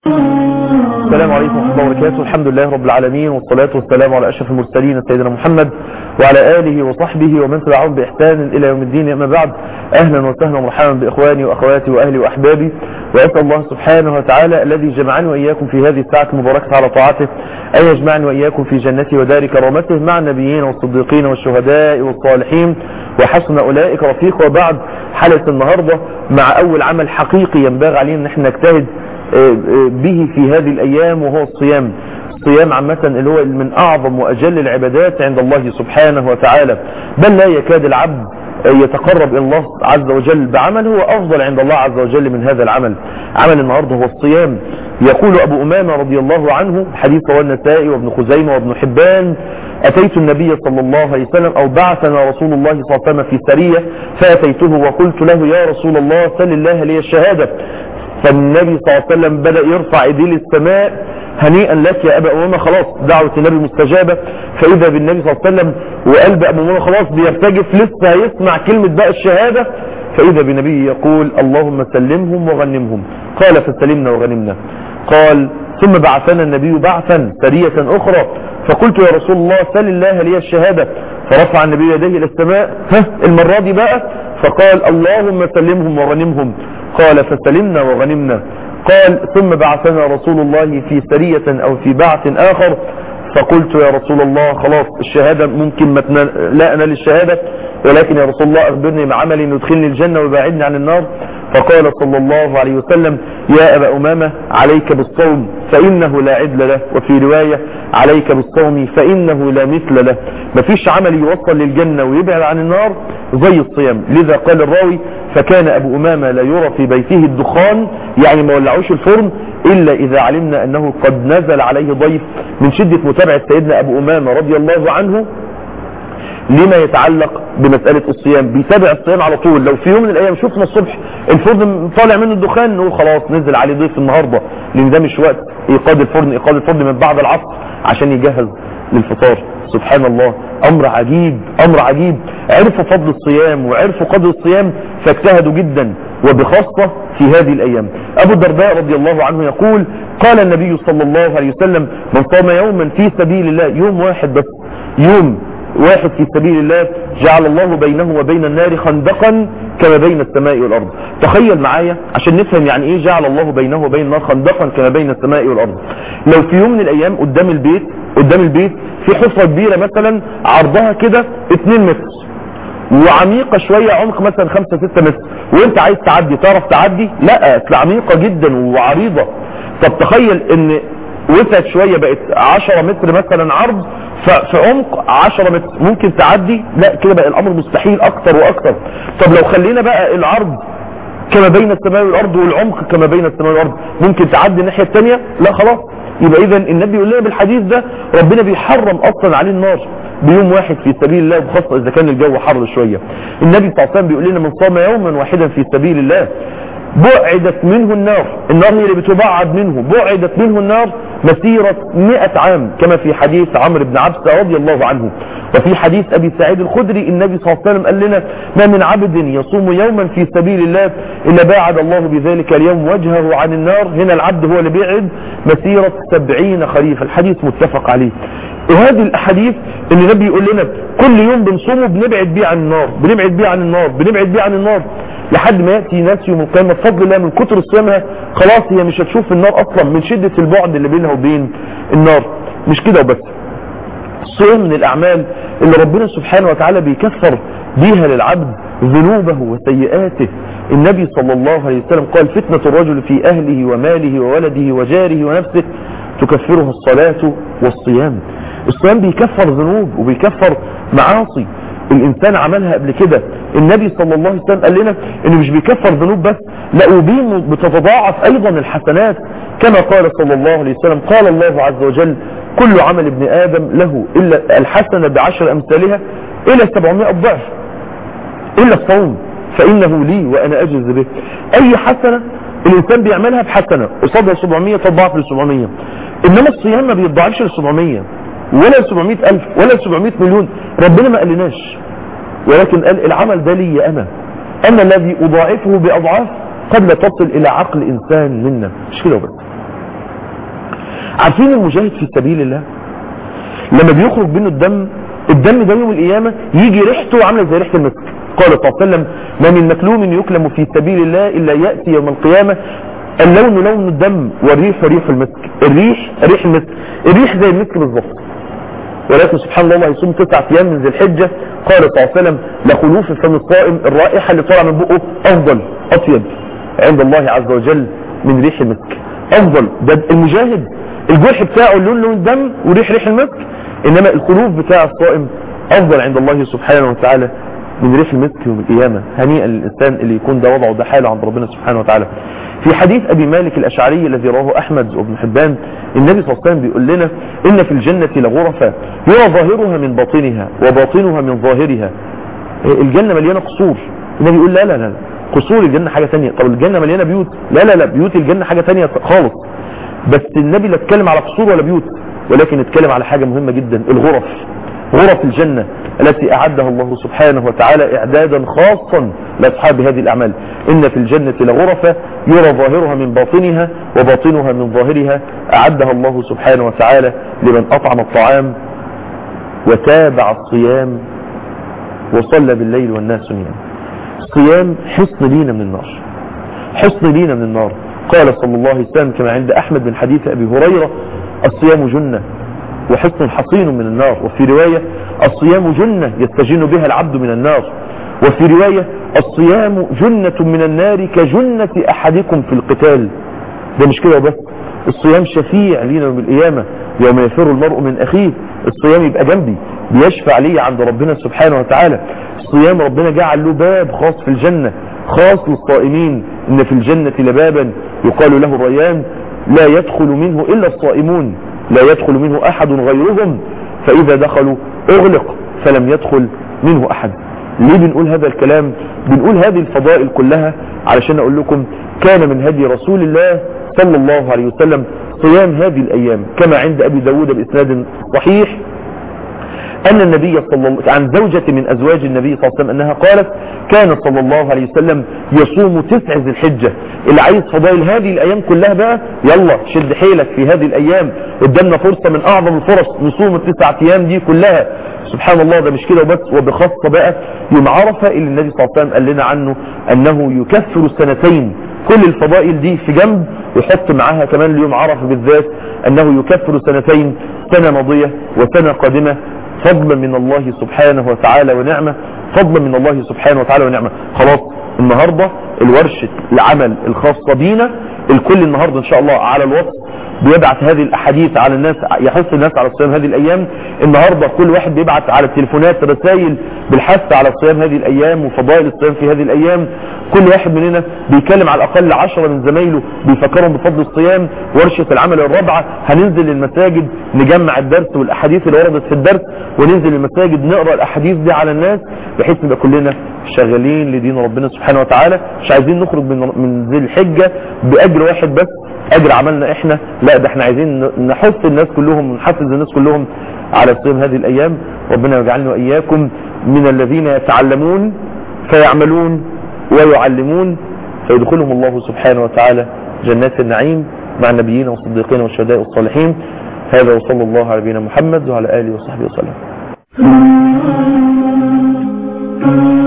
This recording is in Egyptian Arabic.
السلام عليكم ورحمة الله وبركاته الحمد لله رب العالمين والصلاة والسلام على أشرف المرسلين سيدنا محمد وعلى آله وصحبه ومن تبعهم بإحسان إلى يوم الدين أما بعد أهلا وسهلا ومرحبا بإخواني وأخواتي وأهلي وأحبابي وأسأل الله سبحانه وتعالى الذي جمعني وإياكم في هذه الساعة المباركة على طاعته أن يجمعني وإياكم في جنته ودار كرامته مع النبيين والصديقين والشهداء والصالحين وحسن أولئك رفيق وبعد حلقة النهاردة مع أول عمل حقيقي ينبغي علينا أن احنا نجتهد به في هذه الأيام وهو الصيام الصيام عامة اللي هو من أعظم وأجل العبادات عند الله سبحانه وتعالى بل لا يكاد العبد يتقرب إلى الله عز وجل بعمل هو أفضل عند الله عز وجل من هذا العمل عمل النهاردة هو الصيام يقول أبو أمامة رضي الله عنه حديث رواه النسائي وابن خزيمة وابن حبان أتيت النبي صلى الله عليه وسلم أو بعثنا رسول الله صلى الله عليه وسلم في سرية فأتيته وقلت له يا رسول الله سل الله لي الشهادة فالنبي صلى الله عليه وسلم بدأ يرفع ايديه للسماء هنيئا لك يا أبا أمامة خلاص دعوة النبي مستجابة فإذا بالنبي صلى الله عليه وسلم وقلب أبو أمامة خلاص بيرتجف لسه هيسمع كلمة بقى الشهادة فإذا بالنبي يقول اللهم سلمهم وغنمهم قال فسلمنا وغنمنا قال ثم بعثنا النبي بعثا سرية أخرى فقلت يا رسول الله سل الله لي الشهادة فرفع النبي يديه إلى السماء ها المرة دي بقى فقال اللهم سلمهم وغنمهم قال فسلمنا وغنمنا قال ثم بعثنا رسول الله في سرية أو في بعث آخر فقلت يا رسول الله خلاص الشهادة ممكن ما لا أنال الشهادة ولكن يا رسول الله أخبرني بعمل يدخلني الجنة ويباعدني عن النار فقال صلى الله عليه وسلم يا أبا أمامة عليك بالصوم فإنه لا عدل له وفي رواية عليك بالصوم فإنه لا مثل له مفيش عمل يوصل للجنة ويبعد عن النار زي الصيام لذا قال الراوي فكان أبو أمامة لا يرى في بيته الدخان يعني ما ولعوش الفرن إلا إذا علمنا أنه قد نزل عليه ضيف من شدة متابعة سيدنا أبو أمامة رضي الله عنه لما يتعلق بمسألة الصيام بيتابع الصيام على طول لو في يوم من الأيام شفنا الصبح الفرن طالع منه الدخان نقول خلاص نزل عليه ضيف النهاردة لأن ده مش وقت إيقاد الفرن إيقاد الفرن من بعد العصر عشان يجهز للفطار سبحان الله أمر عجيب أمر عجيب عرفوا فضل الصيام وعرفوا قدر الصيام فاجتهدوا جدا وبخاصة في هذه الأيام أبو الدرداء رضي الله عنه يقول قال النبي صلى الله عليه وسلم من صام يوما في سبيل الله يوم واحد بس يوم واحد في سبيل الله جعل الله بينه وبين النار خندقا كما بين السماء والأرض تخيل معايا عشان نفهم يعني ايه جعل الله بينه وبين النار خندقا كما بين السماء والأرض لو في يوم من الأيام قدام البيت قدام البيت في حفرة كبيرة مثلا عرضها كده 2 متر وعميقة شوية عمق مثلا 5 6 متر وانت عايز تعدي تعرف تعدي لا اصل عميقة جدا وعريضة طب تخيل ان وسعت شوية بقت 10 متر مثلا عرض في عمق 10 متر ممكن تعدي لا كده بقى الامر مستحيل اكتر واكتر طب لو خلينا بقى العرض كما بين السماء والارض والعمق كما بين السماء والارض ممكن تعدي الناحية الثانية لا خلاص يبقى اذا النبي يقول لنا بالحديث ده ربنا بيحرم اصلا عليه النار بيوم واحد في سبيل الله وخاصة اذا كان الجو حر شوية النبي صلى الله عليه وسلم بيقول لنا من صام يوما واحدا في سبيل الله بعدت منه النار النار هي اللي بتبعد منه بعدت منه النار مسيرة 100 عام كما في حديث عمرو بن عبسة رضي الله عنه وفي حديث أبي سعيد الخدري النبي صلى الله عليه وسلم قال لنا ما من عبد يصوم يوما في سبيل الله إلا باعد الله بذلك اليوم وجهه عن النار هنا العبد هو اللي بيعد مسيرة سبعين خريف الحديث متفق عليه وهذه الأحاديث اللي النبي يقول لنا كل يوم بنصومه بنبعد بيه عن النار بنبعد بيه عن النار بنبعد بيه عن النار لحد ما يأتي ناس يوم القيامة بفضل الله من كتر صيامها خلاص هي مش هتشوف النار أصلا من شدة البعد اللي بينها وبين النار مش كده وبس الصيام من الأعمال اللي ربنا سبحانه وتعالى بيكفر بيها للعبد ذنوبه وسيئاته النبي صلى الله عليه وسلم قال فتنة الرجل في أهله وماله وولده وجاره ونفسه تكفرها الصلاة والصيام الصيام بيكفر ذنوب وبيكفر معاصي الانسان عملها قبل كده النبي صلى الله عليه وسلم قال لنا انه مش بيكفر ذنوب بس لا وبين بتتضاعف ايضا الحسنات كما قال صلى الله عليه وسلم قال الله عز وجل كل عمل ابن ادم له الا الحسنة بعشر امثالها الى 700 ضعف الا الصوم فانه لي وانا اجز به اي حسنة الانسان بيعملها بحسنة قصادها 700 تضاعف ل 700 انما الصيام ما بيتضاعفش ل 700 ولا 700 ألف ولا 700 مليون ربنا ما قالناش ولكن قال العمل ده لي أنا أنا الذي أضاعفه بأضعاف قد لا تصل إلى عقل إنسان منا مش كده بس عارفين المجاهد في سبيل الله لما بيخرج منه الدم الدم ده يوم القيامة يجي ريحته عامله زي ريحة المسك قال صلى الله عليه وسلم ما من مكلوم يكلم في سبيل الله إلا يأتي يوم القيامة اللون لون الدم والريح ريح المسك الريح ريح المسك الريح زي المسك بالظبط ولكن سبحان الله يصوم تسعة أيام من ذي الحجة قال صلى الله عليه وسلم لخلوف فم الصائم الرائحة اللي طالعه من بقه أفضل أطيب عند الله عز وجل من ريح المسك أفضل ده المجاهد الجرح بتاعه لون لون الدم وريح ريح المسك إنما الخلوف بتاع الصائم أفضل عند الله سبحانه وتعالى من ريح المسك يوم القيامة هنيئا للإنسان اللي يكون ده وضعه ده حاله عند ربنا سبحانه وتعالى في حديث أبي مالك الأشعري الذي رواه أحمد وابن حبان النبي صلى الله عليه وسلم بيقول لنا إن في الجنة لغرفة يرى ظاهرها من باطنها وباطنها من ظاهرها الجنة مليانة قصور النبي يقول لا لا لا قصور الجنة حاجة تانية طب الجنة مليانة بيوت لا لا لا بيوت الجنة حاجة تانية خالص بس النبي لا اتكلم على قصور ولا بيوت ولكن اتكلم على حاجة مهمة جدا الغرف غرف الجنة التي أعدها الله سبحانه وتعالى إعدادا خاصا لأصحاب هذه الأعمال إن في الجنة لغرفة يرى ظاهرها من باطنها وباطنها من ظاهرها أعدها الله سبحانه وتعالى لمن أطعم الطعام وتابع الصيام وصلى بالليل والناس نيام الصيام حصن لينا من النار حصن لينا من النار قال صلى الله عليه وسلم كما عند أحمد من حديث أبي هريرة الصيام جنة وحصن حصين من النار وفي رواية الصيام جنة يستجن بها العبد من النار وفي رواية الصيام جنة من النار كجنة أحدكم في القتال ده مش كده بس الصيام شفيع لينا يوم القيامة يوم يفر المرء من أخيه الصيام يبقى جنبي بيشفع لي عند ربنا سبحانه وتعالى الصيام ربنا جعل له باب خاص في الجنة خاص للصائمين إن في الجنة لبابا يقال له الريان لا يدخل منه إلا الصائمون لا يدخل منه أحد غيرهم فإذا دخلوا أغلق فلم يدخل منه أحد ليه بنقول هذا الكلام بنقول هذه الفضائل كلها علشان أقول لكم كان من هدي رسول الله صلى الله عليه وسلم صيام هذه الأيام كما عند أبي داود بإسناد صحيح أن النبي صلى الله عن زوجة من أزواج النبي صلى الله عليه وسلم أنها قالت كان صلى الله عليه وسلم يصوم تسع ذي الحجة اللي عايز فضائل هذه الأيام كلها بقى يلا شد حيلك في هذه الأيام قدامنا فرصة من أعظم الفرص نصوم التسع أيام دي كلها سبحان الله ده مش كده وبس وبخاصة بقى يوم عرفة اللي النبي صلى الله عليه وسلم قال لنا عنه أنه يكفر سنتين كل الفضائل دي في جنب ويحط معاها كمان اليوم عرفة بالذات أنه يكفر سنتين سنة ماضية وسنة قادمة فضلا من الله سبحانه وتعالى ونعمة فضلا من الله سبحانه وتعالى ونعمة خلاص النهاردة الورشة العمل الخاصة بينا الكل النهاردة ان شاء الله على الوصف بيبعت هذه الاحاديث على الناس يحث الناس على الصيام هذه الايام النهاردة كل واحد بيبعت على التليفونات رسائل بالحث على الصيام هذه الايام وفضائل الصيام في هذه الايام كل واحد مننا بيكلم على الاقل عشرة من زمايله بيفكرهم بفضل الصيام ورشة العمل الرابعة هننزل المساجد نجمع الدرس والاحاديث اللي وردت في الدرس وننزل المساجد نقرأ الاحاديث دي على الناس بحيث نبقى كلنا شغالين لدين ربنا سبحانه وتعالى مش عايزين نخرج من من ذي الحجة باجر واحد بس اجر عملنا احنا لا ده احنا عايزين نحث الناس كلهم ونحفز الناس كلهم على صيام هذه الايام ربنا يجعلنا واياكم من الذين يتعلمون فيعملون ويعلمون فيدخلهم الله سبحانه وتعالى جنات النعيم مع النبيين والصديقين والشهداء والصالحين هذا وصلى الله على نبينا محمد وعلى اله وصحبه وسلم